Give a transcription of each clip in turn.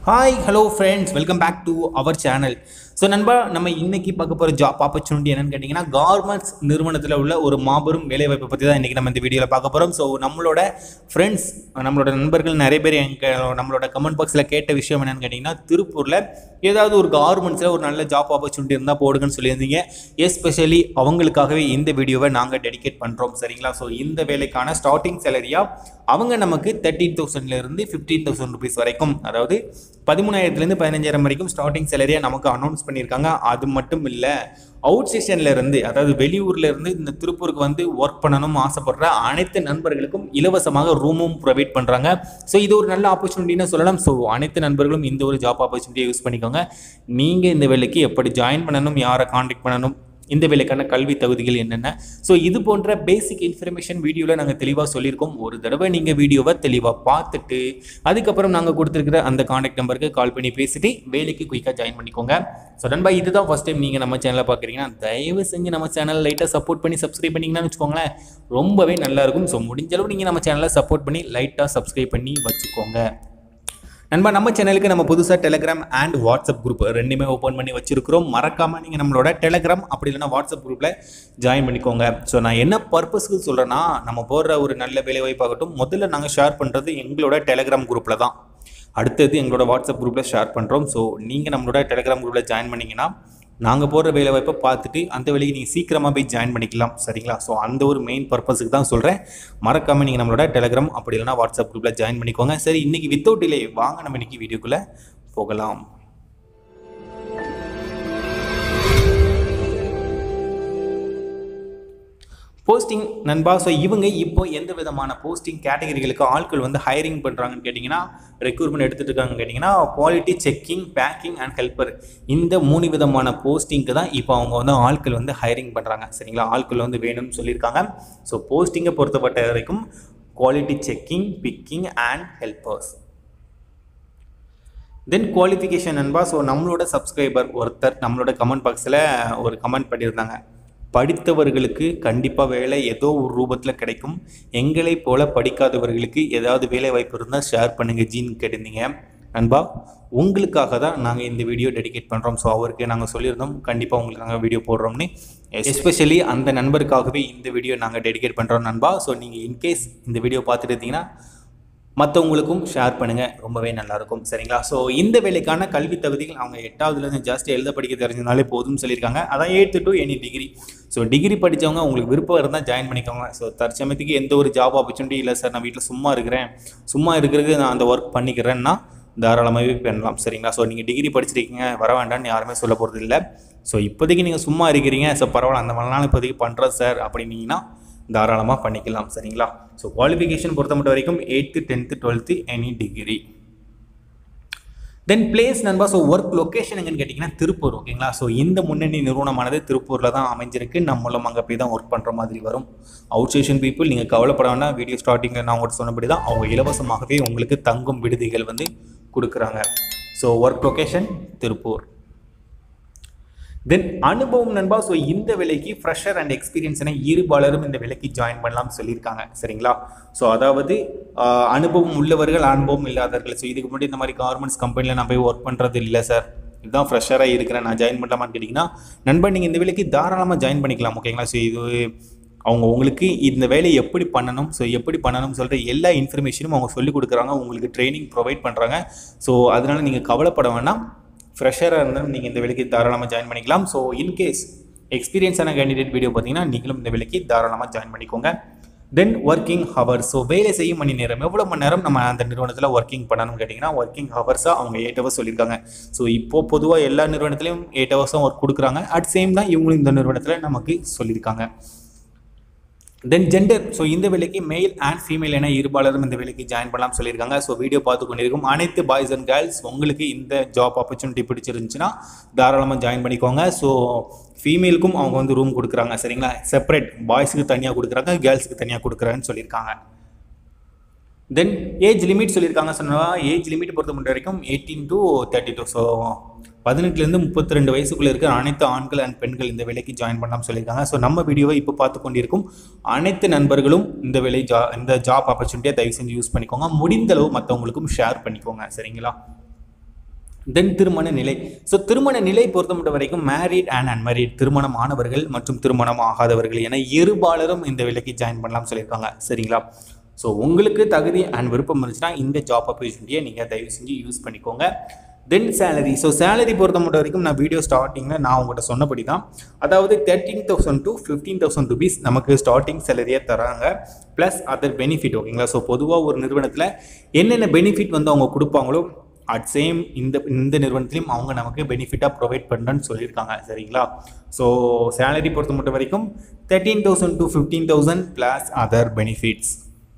hi hello friends welcome back to our channel so நண்பா நம்ம இன்னைக்கு பார்க்க போகிற ஜாப் ஆப்பர்ச்சுனிட்டி என்னன்னு கேட்டிங்கன்னா கார்மெண்ட்ஸ் நிறுவனத்தில் உள்ள ஒரு மாபெரும் வேலைவாய்ப்பை பற்றி தான் இன்றைக்கி நம்ம இந்த வீடியோவில் பார்க்க போகிறோம் ஸோ நம்மளோட ஃப்ரெண்ட்ஸ் நம்மளோட நண்பர்கள் நிறைய பேர் எங்க நம்மளோட கமெண்ட் பாக்ஸில் கேட்ட விஷயம் என்னன்னு கேட்டிங்கன்னா திருப்பூரில் ஏதாவது ஒரு கார்மெண்ட்ஸில் ஒரு நல்ல ஜாப் ஆப்பர்ச்சுனிட்டி இருந்தால் போடுங்கன்னு சொல்லியிருந்தீங்க எஸ்பெஷலி அவங்களுக்காகவே இந்த வீடியோவை நாங்கள் டெடிகேட் பண்ணுறோம் சரிங்களா ஸோ இந்த வேலைக்கான ஸ்டார்டிங் சேலரியாக அவங்க நமக்கு தேர்ட்டீன் தௌசண்ட்லேருந்து ஃபிஃப்டீன் தௌசண்ட் ருபீஸ் வரைக்கும் அதாவது பதிமூணாயிரத்துலேருந்து பதினஞ்சாயிரம் வரைக்கும் ஸ்டார்டிங் சேலரியாக நமக்கு அனௌன்ஸ் பண்ணியிருக்காங்க அது மட்டும் இல்லை அவுட் ஸ்டேஷன்ல இருந்து அதாவது வெளியூர்ல இருந்து இந்த திருப்பூருக்கு வந்து ஒர்க் பண்ணணும் ஆசைப்படுற அனைத்து நண்பர்களுக்கும் இலவசமாக ரூமும் ப்ரொவைட் பண்ணுறாங்க ஸோ இது ஒரு நல்ல ஆப்பர்ச்சுனிட்டின்னு சொல்லலாம் ஸோ அனைத்து நண்பர்களும் இந்த ஒரு ஜாப் ஆப்பர்ச்சுனிட்டியை யூஸ் பண்ணிக்கோங்க நீங்கள் இந்த வேலைக்கு எப்படி ஜாயின் பண்ணணும் யாரை காண்டாக்ட் பண்ணணும் இந்த வேலைக்கான கல்வி தகுதிகள் என்னென்ன ஸோ இது போன்ற பேசிக் இன்ஃபர்மேஷன் வீடியோவில் நாங்கள் தெளிவாக சொல்லியிருக்கோம் ஒரு தடவை நீங்கள் வீடியோவை தெளிவாக பார்த்துட்டு அதுக்கப்புறம் நாங்கள் கொடுத்துருக்கிற அந்த காண்டாக்ட் நம்பருக்கு கால் பண்ணி பேசிட்டு வேலைக்கு குயிக்காக ஜாயின் பண்ணிக்கோங்க ஸோ நண்பா இதுதான் ஃபஸ்ட் டைம் நீங்கள் நம்ம சேனலை பார்க்குறீங்கன்னா தயவு செஞ்சு நம்ம சேனல் லைட்டாக சப்போர்ட் பண்ணி சப்ஸ்கிரைப் பண்ணிங்கன்னு வச்சுக்கோங்களேன் ரொம்பவே நல்லாயிருக்கும் ஸோ முடிஞ்ச அளவு நீங்கள் நம்ம சேனலை சப்போர்ட் பண்ணி லைட்டாக சப்ஸ்கிரைப் பண்ணி வச்சுக்கோங்க நண்பா நம்ம சேனலுக்கு நம்ம புதுசாக டெலிகிராம் அண்ட் வாட்ஸ்அப் குரூப் ரெண்டுமே ஓப்பன் பண்ணி வச்சிருக்கிறோம் மறக்காமல் நீங்கள் நம்மளோட டெலிகிராம் அப்படி இல்லைன்னா வாட்ஸ்அப் குரூப்பில் ஜாயின் பண்ணிக்கோங்க ஸோ நான் என்ன பர்பஸ்க்கு சொல்கிறேன்னா நம்ம போடுற ஒரு நல்ல வேலைவாய்ப்பாகட்டும் முதல்ல நாங்கள் ஷேர் பண்ணுறது எங்களோட டெலிகிராம் குரூப்பில் தான் அடுத்தது எங்களோட வாட்ஸ்அப் குரூப்பில் ஷேர் பண்ணுறோம் ஸோ நீங்கள் நம்மளோட டெலிகிராம் குரூப்பில் ஜாயின் பண்ணிங்கன்னா நாங்கள் போடுற வேலை வாய்ப்பை பார்த்துட்டு அந்த வேலைக்கு நீங்கள் சீக்கிரமாக போய் ஜாயின் பண்ணிக்கலாம் சரிங்களா ஸோ அந்த ஒரு மெயின் பர்பஸுக்கு தான் சொல்கிறேன் மறக்காமல் நீங்கள் நம்மளோட டெலிகிராம் அப்படி இல்லைனா வாட்ஸ்அப் குரூப்பில் ஜாயின் பண்ணிக்கோங்க சரி இன்றைக்கி வித்தவுட் டிலே வாங்க நம்ம இன்றைக்கி வீடியோக்குள்ளே போகலாம் போஸ்டிங் நண்பா ஸோ இவங்க இப்போ எந்த விதமான போஸ்டிங் கேட்டகரிகளுக்கு ஆட்கள் வந்து ஹைரிங் பண்ணுறாங்கன்னு கேட்டிங்கன்னா ரெக்ரூட்மெண்ட் எடுத்துகிட்டு இருக்காங்கன்னு கேட்டிங்கன்னா quality checking packing and helper இந்த மூணு விதமான போஸ்டிங்க்கு தான் இப்போ அவங்க வந்து ஆட்கள் வந்து ஹைரிங் பண்ணுறாங்க சரிங்களா ஆட்கள் வந்து வேணும்னு சொல்லியிருக்காங்க ஸோ போஸ்டிங்கை பொறுத்தப்பட்ட வரைக்கும் quality checking picking and helpers then qualification நண்பா ஸோ நம்மளோட சப்ஸ்கிரைபர் ஒருத்தர் நம்மளோட கமெண்ட் பாக்ஸில் ஒரு கமெண்ட் பண்ணியிருந்தாங்க படித்தவர்களுக்கு கண்டிப்பாக வேலை ஏதோ ஒரு ரூபத்தில் கிடைக்கும் எங்களை போல படிக்காதவர்களுக்கு ஏதாவது வேலை வாய்ப்பு இருந்தால் ஷேர் பண்ணுங்கள் ஜீன் கேட்டிருந்தீங்க நண்பா உங்களுக்காக தான் நாங்கள் இந்த வீடியோ டெடிகேட் பண்ணுறோம் ஸோ அவருக்கு நாங்கள் சொல்லியிருந்தோம் கண்டிப்பாக உங்களுக்கு நாங்கள் வீடியோ போடுறோம்னு எஸ்பெஷலி அந்த நண்பருக்காகவே இந்த வீடியோ நாங்கள் டெடிகேட் பண்ணுறோம் நண்பா ஸோ நீங்கள் இன்கேஸ் இந்த வீடியோ பார்த்துட்டு இருந்தீங்கன்னா மற்றவங்களுக்கும் ஷேர் பண்ணுங்கள் ரொம்பவே நல்லாயிருக்கும் சரிங்களா ஸோ இந்த வேலைக்கான கல்வி தகுதிகள் அவங்க எட்டாவதுலேருந்து ஜாஸ்தி எழுத படிக்க தெரிஞ்சதுனாலே போதும்னு சொல்லியிருக்காங்க அதான் eighth to any degree so degree படித்தவங்க உங்களுக்கு விருப்பம் இருந்தால் ஜாயின் பண்ணிக்கோங்க ஸோ தற்சமயத்துக்கு எந்த ஒரு ஜாப் ஆப்பர்ச்சுனிட்டி இல்லை சார் நான் வீட்டில் சும்மா இருக்கிறேன் சும்மா இருக்கிறதுக்கு நான் அந்த ஒர்க் பண்ணிக்கிறேன்னா தாராளமாகவே பண்ணலாம் சரிங்களா ஸோ நீங்கள் டிகிரி படிச்சிருக்கீங்க வர வேண்டாம்னு யாருமே சொல்ல போகிறது இல்லை ஸோ இப்போதைக்கு நீங்கள் சும்மா இருக்கிறீங்க ஸோ பரவாயில்ல அந்த மாதிரிலாம் இப்போதைக்கு பண்ணுறேன் சார் அப்படின்னீங்கன்னா தாராளமாக பண்ணிக்கலாம் சரிங்களா ஸோ குவாலிஃபிகேஷன் பொறுத்த மட்டும் வரைக்கும் eighth tenth twelfth any degree then place நண்பா ஸோ ஒர்க் லொக்கேஷன் எங்கன்னு கேட்டிங்கன்னா திருப்பூர் ஓகேங்களா ஸோ இந்த முன்னணி நிறுவனமானது திருப்பூரில் தான் அமைஞ்சிருக்கு நம்மளும் அங்கே போய் தான் ஒர்க் பண்ணுற மாதிரி வரும் அவுட் ஸ்டேஷன் பீப்புள் நீங்கள் கவலைப்பட வேண்டாம் வீடியோ ஸ்டார்டிங்கில் நான் உங்கள்கிட்ட சொன்னபடி தான் அவங்க இலவசமாகவே உங்களுக்கு தங்கும் விடுதிகள் வந்து கொடுக்குறாங்க so work location Tiruppur then அனுபவம் நண்பா ஸோ இந்த வேலைக்கு ஃப்ரெஷர் அண்ட் எக்ஸ்பீரியன்ஸ் என இருபாலரும் இந்த வேலைக்கு ஜாயின் பண்ணலாம் சொல்லியிருக்காங்க சரிங்களா ஸோ அதாவது அனுபவம் உள்ளவர்கள் அனுபவம் இல்லாதவர்கள் ஸோ இதுக்கு முன்னாடி இந்த மாதிரி கார்மெண்ட்ஸ் கம்பெனியில் நான் போய் ஒர்க் பண்ணுறது இல்லை சார் இதுதான் ஃப்ரெஷராக இருக்கிறேன் நான் ஜாயின் பண்ணலாமான்னு கேட்டிங்கன்னா நண்பன் நீங்கள் இந்த வேலைக்கு தாராளமாக ஜாயின் பண்ணிக்கலாம் ஓகேங்களா ஸோ இது அவங்க உங்களுக்கு இந்த வேலையை எப்படி பண்ணணும் ஸோ எப்படி பண்ணணும்னு சொல்கிற எல்லா இன்ஃபர்மேஷனும் அவங்க சொல்லிக் கொடுக்குறாங்க உங்களுக்கு ட்ரைனிங் ப்ரொவைட் பண்ணுறாங்க ஸோ அதனால் நீங்கள் கவலைப்பட வேண்டாம் ஃப்ரெஷராக இருந்தாலும் நீங்கள் இந்த வேலைக்கு தாராளமாக ஜாயின் பண்ணிக்கலாம் ஸோ இன்கேஸ் எக்ஸ்பீரியன்ஸான கேண்டிடேட் வீடியோ பார்த்தீங்கன்னா நீங்களும் இந்த வேலைக்கு தாராளமாக ஜாயின் பண்ணிக்கோங்க தென் ஒர்க்கிங் ஹவர் ஸோ வேலை செய்யும் மணி நேரம் எவ்வளோ மணி நேரம் நம்ம அந்த நிறுவனத்தில் ஒர்க்கிங் பண்ணணும்னு கேட்டிங்கன்னா ஒர்க்கிங் ஹவர்ஸாக அவங்க எயிட் ஹவர்ஸ் சொல்லியிருக்காங்க ஸோ இப்போது பொதுவாக எல்லா நிறுவனத்துலையும் எயிட் ஹவர்ஸும் ஒர்க் கொடுக்குறாங்க அட் சேம் தான் இவங்களும் இந்த நிறுவனத்தில் நமக்கு சொல்லியிருக்காங்க தென் ஜெண்டர் ஸோ இந்த வேலைக்கு மெயில் அண்ட் ஃபீமேல் என இருபாலரும் இந்த வேலைக்கு ஜாயின் பண்ணலாம் சொல்லியிருக்காங்க ஸோ வீடியோ பார்த்து கொண்டிருக்கும் அனைத்து பாய்ஸ் அண்ட் கேர்ள்ஸ் உங்களுக்கு இந்த ஜாப் ஆப்பர்ச்சுனிட்டி பிடிச்சிருந்துச்சுன்னா தாராளமாக ஜாயின் பண்ணிக்கோங்க ஸோ ஃபீமேலுக்கும் அவங்க வந்து ரூம் கொடுக்குறாங்க சரிங்களா செப்பரேட் பாய்ஸுக்கு தனியாக கொடுக்குறாங்க கேர்ள்ஸுக்கு தனியாக கொடுக்குறாங்கன்னு சொல்லியிருக்காங்க தென் ஏஜ் லிமிட் சொல்லியிருக்காங்க சொன்னா ஏஜ் லிமிட் பொறுத்த மட்டும் வரைக்கும் eighteen to thirty two so பதினெட்டுலேருந்து முப்பத்தி ரெண்டு வயசுக்குள்ளே இருக்கிற அனைத்து ஆண்கள் அண்ட் பெண்கள் இந்த வேலைக்கு ஜாயின் பண்ணலாம் சொல்லியிருக்காங்க ஸோ நம்ம வீடியோவை இப்போ பார்த்து கொண்டிருக்கும் அனைத்து நண்பர்களும் இந்த வேலை ஜா இந்த ஜாப் ஆப்பர்ச்சுனிட்டியை தயவு செஞ்சு யூஸ் பண்ணிக்கோங்க முடிந்த அளவு மற்றவங்களுக்கும் ஷேர் பண்ணிக்கோங்க சரிங்களா தென் திருமண நிலை ஸோ திருமண நிலை பொறுத்தமட்ட வரைக்கும் மேரிட் அண்ட் அன்மேரிட் திருமணம் ஆனவர்கள் மற்றும் திருமணம் ஆகாதவர்கள் என இருபாலரும் இந்த வேலைக்கு ஜாயின் பண்ணலாம் சொல்லியிருக்காங்க சரிங்களா ஸோ உங்களுக்கு தகுதி அண்ட் விருப்பம் இருந்துச்சுன்னா இந்த ஜாப் ஆப்பர்ச்சுனிட்டியை நீங்கள் தயவு செஞ்சு யூஸ் பண்ணிக்கோங்க தென் சேலரி ஸோ சேலரி பொறுத்த மட்டும் வரைக்கும் நான் வீடியோ ஸ்டார்டிங்கில் நான் உங்கள்கிட்ட சொன்னபடி தான் அதாவது thirteen thousand to fifteen thousand rupees நமக்கு ஸ்டார்டிங் சேலரியாக தராங்க ப்ளஸ் அதர் பெனிஃபிட் ஓகேங்களா ஸோ பொதுவாக ஒரு நிறுவனத்தில் என்னென்ன பெனிஃபிட் வந்து அவங்க கொடுப்பாங்களோ அட் சேம் இந்த இந்த நிறுவனத்திலையும் அவங்க நமக்கு பெனிஃபிட்டாக ப்ரொவைட் பண்ணுறேன்னு சொல்லியிருக்காங்க சரிங்களா ஸோ சேலரி பொறுத்த மட்டும் வரைக்கும் thirteen thousand to fifteen thousand plus other benefits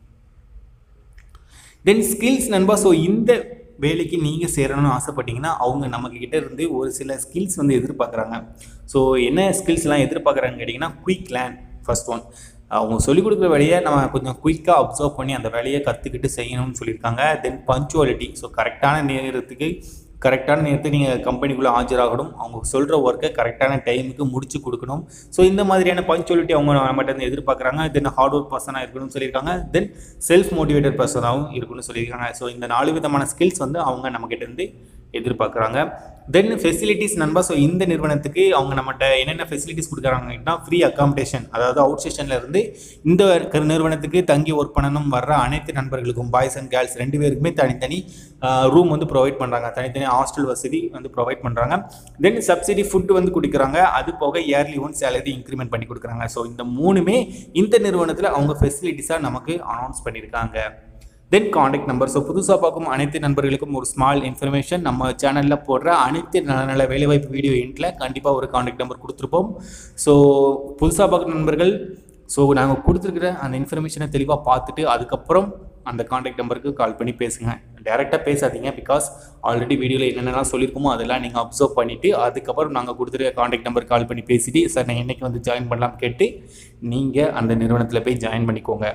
then skills நண்பா ஸோ இந்த வேலைக்கு நீங்கள் சேரணும்னு ஆசைப்பட்டீங்கன்னா அவங்க நம்மக்கிட்ட இருந்து ஒரு சில ஸ்கில்ஸ் வந்து எதிர்பார்க்குறாங்க ஸோ என்ன ஸ்கில்ஸ்லாம் எதிர்பார்க்குறாங்கன்னு கேட்டிங்கன்னா குயிக் லேண்ட் ஃபர்ஸ்ட் ஒன் அவங்க சொல்லிக் கொடுக்குற வேலையை நம்ம கொஞ்சம் குயிக்காக அப்சர்வ் பண்ணி அந்த வேலையை கற்றுக்கிட்டு செய்யணும்னு சொல்லியிருக்காங்க தென் பஞ்சுவாலிட்டி ஸோ கரெக்டான நேரத்துக்கு கரெக்டான நேரத்துக்கு நீங்கள் கம்பெனிக்குள்ளே ஆஜராகணும் அவங்க சொல்கிற ஒர்க்கை கரெக்டான டைமுக்கு முடிச்சு கொடுக்கணும் ஸோ இந்த மாதிரியான பஞ்சுவாலிட்டி அவங்க நம்மகிட்ட இருந்து எதிர்பார்க்குறாங்க தென் ஹார்ட் ஒர்க் பர்சனாக இருக்கணும்னு சொல்லியிருக்காங்க தென் செல்ஃப் மோட்டிவேட்டட் பர்சனாகவும் இருக்கணும்னு சொல்லியிருக்காங்க ஸோ இந்த நாலு விதமான ஸ்கில்ஸ் வந்து அவங்க நம்மக்கிட்ட இருந்து எதிர்பார்க்குறாங்க தென் ஃபெசிலிட்டிஸ் நண்பா ஸோ இந்த நிறுவனத்துக்கு அவங்க நம்மகிட்ட என்னென்ன ஃபெசிலிட்டிஸ் கொடுக்குறாங்கன்னா ஃப்ரீ அக்காமடேஷன் அதாவது அவுட் ஸ்டேஷனில் இருந்து இந்த க- நிறுவனத்துக்கு தங்கி ஒர்க் பண்ணணும் வர்ற அனைத்து நண்பர்களுக்கும் பாய்ஸ் அண்ட் கேர்ள்ஸ் ரெண்டு பேருக்குமே தனித்தனி ரூம் வந்து ப்ரொவைட் பண்ணுறாங்க தனித்தனி ஹாஸ்டல் வசதி வந்து ப்ரொவைட் பண்ணுறாங்க தென் சப்சிடி ஃபுட் வந்து கொடுக்குறாங்க அது போக இயர்லி ஒன் சேலரி இன்க்ரிமெண்ட் பண்ணி கொடுக்குறாங்க ஸோ இந்த மூணுமே இந்த நிறுவனத்தில் அவங்க ஃபெசிலிட்டிஸாக நமக்கு அனௌன்ஸ் பண்ணியிருக்காங்க தென் காண்டாக்ட் நம்பர் ஸோ புதுசாக பார்க்கும் அனைத்து நண்பர்களுக்கும் ஒரு ஸ்மால் இன்ஃபர்மேஷன் நம்ம சேனலில் போடுற அனைத்து நல்ல நல்ல வேலைவாய்ப்பு வீடியோ எண்டில் கண்டிப்பாக ஒரு காண்டாக்ட் நம்பர் கொடுத்துருப்போம் ஸோ புதுசாக பார்க்குற நண்பர்கள் ஸோ நாங்கள் கொடுத்துருக்குற அந்த இன்ஃபர்மேஷனை தெளிவாக பார்த்துட்டு அதுக்கப்புறம் அந்த காண்டாக்ட் நம்பருக்கு கால் பண்ணி பேசுங்க டேரெக்டாக பேசாதீங்க பிகாஸ் ஆல்ரெடி வீடியோவில் என்னென்னலாம் சொல்லியிருக்கோமோ அதெல்லாம் நீங்கள் அப்சர்வ் பண்ணிவிட்டு அதுக்கப்புறம் நாங்கள் கொடுத்துருக்க காண்டாக்ட் நம்பர் கால் பண்ணி பேசிட்டு சார் நான் என்னைக்கு வந்து ஜாயின் பண்ணலாம் கேட்டு நீங்கள் அந்த நிறுவனத்தில் போய் ஜாயின் பண்ணிக்கோங்க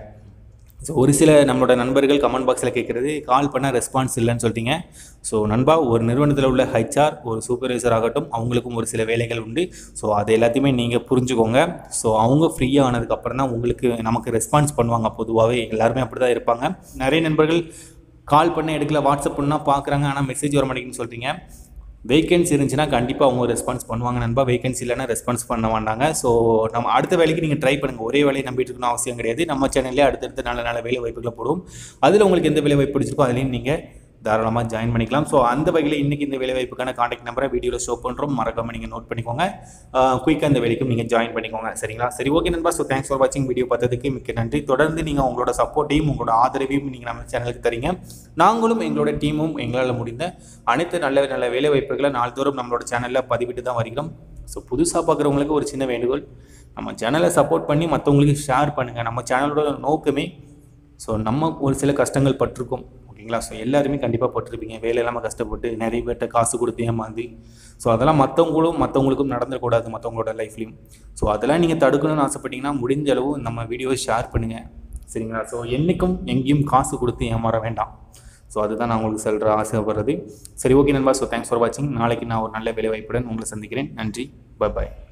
ஸோ ஒரு சில நம்மளோட நண்பர்கள் கமெண்ட் பாக்ஸில் கேட்குறது கால் பண்ண ரெஸ்பான்ஸ் இல்லைன்னு சொல்லிட்டீங்க ஸோ நண்பா ஒரு நிறுவனத்தில் உள்ள ஹெச்ஆர் ஒரு சூப்பர்வைசர் ஆகட்டும் அவங்களுக்கும் ஒரு சில வேலைகள் உண்டு ஸோ அது எல்லாத்தையுமே நீங்கள் புரிஞ்சுக்கோங்க ஸோ அவங்க ஃப்ரீயாக ஆனதுக்கப்புறம் தான் உங்களுக்கு நமக்கு ரெஸ்பான்ஸ் பண்ணுவாங்க பொதுவாகவே எல்லாருமே அப்படி தான் இருப்பாங்க நிறைய நண்பர்கள் கால் பண்ண எடுக்கல வாட்ஸ்அப் பண்ணால் பார்க்குறாங்க ஆனால் மெசேஜ் வர மாட்டேங்குன்னு சொல்கிறீங்க வேகன்சி இருந்துச்சுன்னா கண்டிப்பாக அவங்க ரெஸ்பான்ஸ் பண்ணுவாங்க நண்பா வேகன்சி இல்லைன்னா ரெஸ்பான்ஸ் பண்ண மாட்டாங்க ஸோ நம்ம அடுத்த வேலைக்கு நீங்கள் ட்ரை பண்ணுங்கள் ஒரே வேலையை நம்பிட்டு இருக்கணும் அவசியம் கிடையாது நம்ம சேனல்லே அடுத்தடுத்து நல்ல நல்ல வேலை வாய்ப்புகளை போடுவோம் அதில் உங்களுக்கு எந்த வேலை வாய்ப்பு பிடிச்சிருக்கோ அதுலேயும் நீங்கள் தாராளமாக ஜாயின் பண்ணிக்கலாம் ஸோ அந்த வகையில் இன்றைக்கி இந்த வேலை வாய்ப்புக்கான காண்டாக்ட் நம்பரை வீடியோவில் ஷோ பண்ணுறோம் மறக்காமல் நீங்கள் நோட் பண்ணிக்கோங்க குயிக்காக இந்த வேலைக்கும் நீங்கள் ஜாயின் பண்ணிக்கோங்க சரிங்களா சரி ஓகே நண்பா ஸோ தேங்க்ஸ் ஃபார் வாட்சிங் வீடியோ பார்த்ததுக்கு மிக்க நன்றி தொடர்ந்து நீங்கள் உங்களோட சப்போர்ட்டையும் உங்களோட ஆதரவையும் நீங்கள் நம்ம சேனலுக்கு தரீங்க நாங்களும் எங்களோட டீமும் எங்களால் முடிந்த அனைத்து நல்ல நல்ல வேலை வாய்ப்புகளை நாள்தோறும் நம்மளோட சேனலில் பதிவிட்டு தான் வருகிறோம் ஸோ புதுசாக பார்க்குறவங்களுக்கு ஒரு சின்ன வேண்டுகோள் நம்ம சேனலை சப்போர்ட் பண்ணி மற்றவங்களுக்கு ஷேர் பண்ணுங்கள் நம்ம சேனலோட நோக்கமே ஸோ நம்ம ஒரு சில கஷ்டங்கள் பட்டிருக்கோம் ஓகேங்களா ஸோ எல்லாருமே கண்டிப்பாக பட்டிருப்பீங்க வேலை இல்லாமல் கஷ்டப்பட்டு நிறைய பேர்கிட்ட காசு கொடுத்து ஏமாந்து ஸோ அதெல்லாம் மற்றவங்களும் மற்றவங்களுக்கும் நடந்துடக்கூடாது மற்றவங்களோட லைஃப்லையும் ஸோ அதெல்லாம் நீங்கள் தடுக்கணும்னு ஆசைப்பட்டீங்கன்னா முடிஞ்ச அளவு நம்ம வீடியோவை ஷேர் பண்ணுங்கள் சரிங்களா ஸோ என்றைக்கும் எங்கேயும் காசு கொடுத்து ஏமாற வேண்டாம் ஸோ அதுதான் நான் உங்களுக்கு சொல்கிற ஆசைப்படுறது சரி ஓகே நண்பா ஸோ தேங்க்ஸ் ஃபார் வாட்சிங் நாளைக்கு நான் ஒரு நல்ல வேலை வாய்ப்புடன் உங்களை சந்திக்கிறேன் நன்றி பை பாய்